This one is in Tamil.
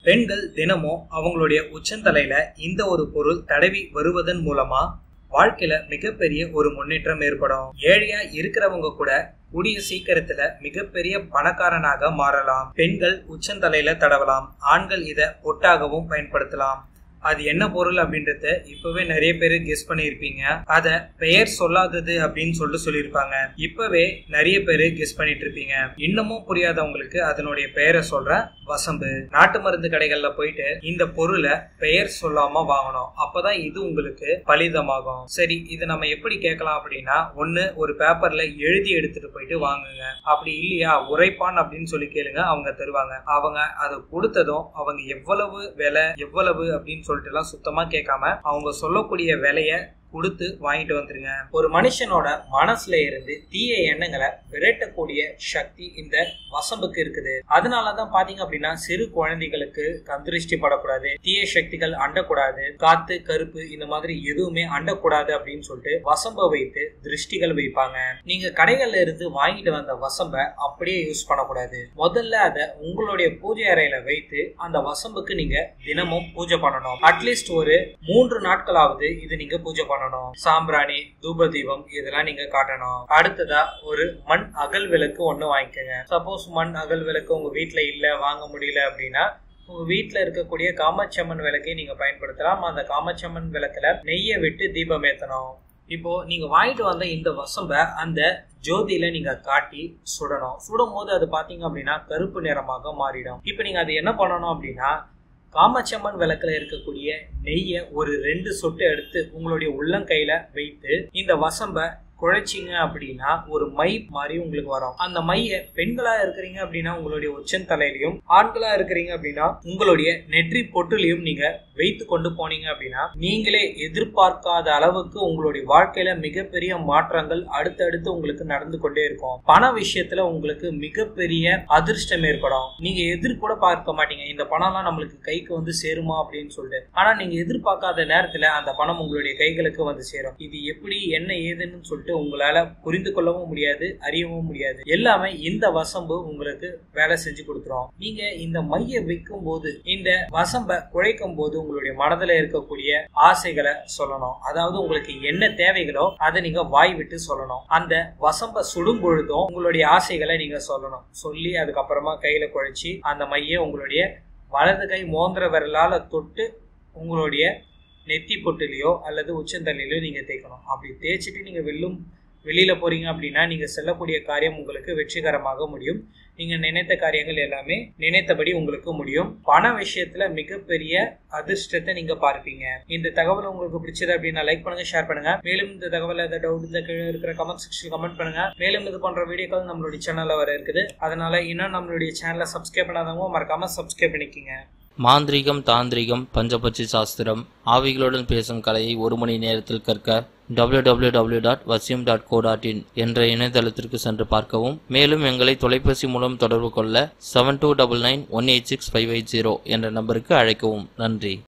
பெண்கள் தினமும் அவங்களுடைய உச்சந்தலையில இந்த ஒரு பொருள் தடவி வருவதன் மூலமா வாழ்க்கையில மிகப்பெரிய ஒரு முன்னேற்றம் ஏற்படும் ஏழையா இருக்கிறவங்க கூட கூடிய சீக்கிரத்துல மிகப்பெரிய பணக்காரனாக மாறலாம் பெண்கள் உச்சந்தலையில தடவலாம் ஆண்கள் இத பொட்டாகவும் பயன்படுத்தலாம் அது என்ன பொருள் அப்படின்றத இப்பவே நிறைய பேர் கெஸ் பண்ணியிருப்பீங்க அத பெயர் சொல்லாதது அப்படின்னு சொல்லிட்டு சொல்லியிருப்பாங்க இப்பவே நிறைய பேர் கெஸ் பண்ணிட்டு இருப்பீங்க இன்னமும் புரியாதவங்களுக்கு அதனுடைய பெயரை சொல்றேன் வசம்பு நாட்டு மருந்து கடைகள்ல போயிட்டு இந்த பொருளை பெயர் சொல்லாம வாங்கணும் அப்பதான் இது உங்களுக்கு பலிதமாகும் சரி இது நம்ம எப்படி கேட்கலாம் அப்படின்னா ஒண்ணு ஒரு பேப்பர்ல எழுதி எடுத்துட்டு போயிட்டு வாங்குங்க அப்படி இல்லையா உரைப்பான் அப்படின்னு சொல்லி கேளுங்க அவங்க தருவாங்க அவங்க அதை கொடுத்ததும் அவங்க எவ்வளவு விலை எவ்வளவு அப்படின்னு சொல்லிட்டு எல்லாம் சுத்தமா கேட்காம அவங்க சொல்லக்கூடிய விலைய கொடுத்து வாங்கிட்டு வந்துருங்க ஒரு மனுஷனோட மனசுல இருந்து தீய எண்ணங்களை விரட்டக்கூடிய சக்தி இந்த வசம்புக்கு இருக்குது அதனாலதான் பாத்தீங்க அப்படின்னா சிறு குழந்தைகளுக்கு கந்திருஷ்டி படக்கூடாது தீய சக்திகள் அண்டக்கூடாது காத்து கருப்பு இந்த மாதிரி எதுவுமே அண்டக்கூடாது அப்படின்னு சொல்லிட்டு வசம்பை வைத்து திருஷ்டிகள் வைப்பாங்க நீங்க கடைகள்ல இருந்து வாங்கிட்டு வந்த வசம்பை அப்படியே யூஸ் பண்ணக்கூடாது முதல்ல அதை உங்களுடைய பூஜை அறையில வைத்து அந்த வசம்புக்கு நீங்க தினமும் பூஜை பண்ணணும் அட்லீஸ்ட் ஒரு மூன்று நாட்களாவது இது நீங்க பூஜை பண்ணணும் பண்ணணும் சாம்பிராணி தூப தீபம் இதெல்லாம் நீங்க காட்டணும் அடுத்ததா ஒரு மண் அகல் விளக்கு ஒண்ணு வாங்கிக்கோங்க சப்போஸ் மண் அகல் விளக்கு உங்க வீட்டுல இல்ல வாங்க முடியல அப்படின்னா உங்க வீட்டுல இருக்கக்கூடிய காமாட்சியம்மன் விளக்கை நீங்க பயன்படுத்தலாம் அந்த காமாட்சியம்மன் விளக்குல நெய்யை விட்டு தீபம் ஏத்தணும் இப்போ நீங்க வாங்கிட்டு வந்த இந்த வசம்ப அந்த ஜோதியில நீங்க காட்டி சுடணும் சுடும் போது அது பாத்தீங்க அப்படின்னா கருப்பு நிறமாக மாறிடும் இப்போ நீங்க அது என்ன பண்ணணும் அப்படின்னா காமாட்சியம்மன் விளக்குல இருக்கக்கூடிய நெய்யை ஒரு ரெண்டு சொட்டு எடுத்து உங்களுடைய உள்ளங்கையில வைத்து இந்த வசம்ப குழைச்சிங்க அப்படின்னா ஒரு மை மாதிரி உங்களுக்கு வரும் அந்த மைய பெண்களா இருக்கிறீங்க அப்படின்னா உங்களுடைய உச்சன் தலையிலையும் ஆண்களா இருக்கிறீங்க அப்படின்னா உங்களுடைய நெற்றி பொட்டுலையும் நீங்க வைத்து கொண்டு போனீங்க அப்படின்னா நீங்களே எதிர்பார்க்காத அளவுக்கு உங்களுடைய வாழ்க்கையில மிகப்பெரிய மாற்றங்கள் அடுத்தடுத்து உங்களுக்கு நடந்து கொண்டே இருக்கும் பண விஷயத்துல உங்களுக்கு மிகப்பெரிய அதிர்ஷ்டம் ஏற்படும் நீங்க எதிர் கூட பார்க்க மாட்டீங்க இந்த பணம்லாம் நம்மளுக்கு கைக்கு வந்து சேருமா அப்படின்னு சொல்லிட்டு ஆனா நீங்க எதிர்பார்க்காத நேரத்துல அந்த பணம் உங்களுடைய கைகளுக்கு வந்து சேரும் இது எப்படி என்ன ஏதுன்னு சொல்லிட்டு உங்களால புரிந்து கொள்ளவும் முடியாது அறியவும் முடியாது எல்லாமே இந்த வசம்பு உங்களுக்கு வேலை செஞ்சு கொடுத்துரும் நீங்க இந்த மைய வைக்கும் போது இந்த வசம்ப குழைக்கும் போது உங்களுடைய மனதில் இருக்கக்கூடிய ஆசைகளை சொல்லணும் அதாவது உங்களுக்கு என்ன தேவைகளோ அதை நீங்க வாய் விட்டு சொல்லணும் அந்த வசம்ப சுடும் பொழுதும் உங்களுடைய ஆசைகளை நீங்க சொல்லணும் சொல்லி அதுக்கப்புறமா கையில குழைச்சி அந்த மைய உங்களுடைய வலது கை மோந்திர விரலால தொட்டு உங்களுடைய நெத்தி பொட்டுலையோ அல்லது உச்சந்தலையிலோ நீங்க தேய்க்கணும் அப்படி தேய்ச்சிட்டு நீங்க வெல்லும் வெளியில போறீங்க அப்படின்னா நீங்க செல்லக்கூடிய காரியம் உங்களுக்கு வெற்றிகரமாக முடியும் நீங்க நினைத்த காரியங்கள் எல்லாமே நினைத்தபடி உங்களுக்கு முடியும் பண விஷயத்துல மிகப்பெரிய அதிர்ஷ்டத்தை நீங்க பார்ப்பீங்க இந்த தகவல் உங்களுக்கு பிடிச்சது அப்படின்னா லைக் பண்ணுங்க ஷேர் பண்ணுங்க மேலும் இந்த தகவல் ஏதாவது டவுட் இந்த கீழே இருக்கிற கமெண்ட் செக்ஷன் கமெண்ட் பண்ணுங்க மேலும் இது போன்ற வீடியோக்கள் நம்மளுடைய சேனல்ல வர இருக்குது அதனால இன்னும் நம்மளுடைய சேனலை சப்ஸ்கிரைப் பண்ணாதவங்க மறக்காம சப்ஸ்கிரைப் பண்ணிக்கோங்க மாந்திரீகம் தாந்திரிகம் பஞ்சபட்சி சாஸ்திரம் ஆவிகளுடன் பேசும் கலையை ஒரு மணி நேரத்தில் கற்க www.vasyam.co.in டாட் வசியம் டாட் கோ டாட் இன் என்ற இணையதளத்திற்கு சென்று பார்க்கவும் மேலும் எங்களை தொலைபேசி மூலம் தொடர்பு கொள்ள seven two double nine one eight six five eight zero என்ற நம்பருக்கு அழைக்கவும் நன்றி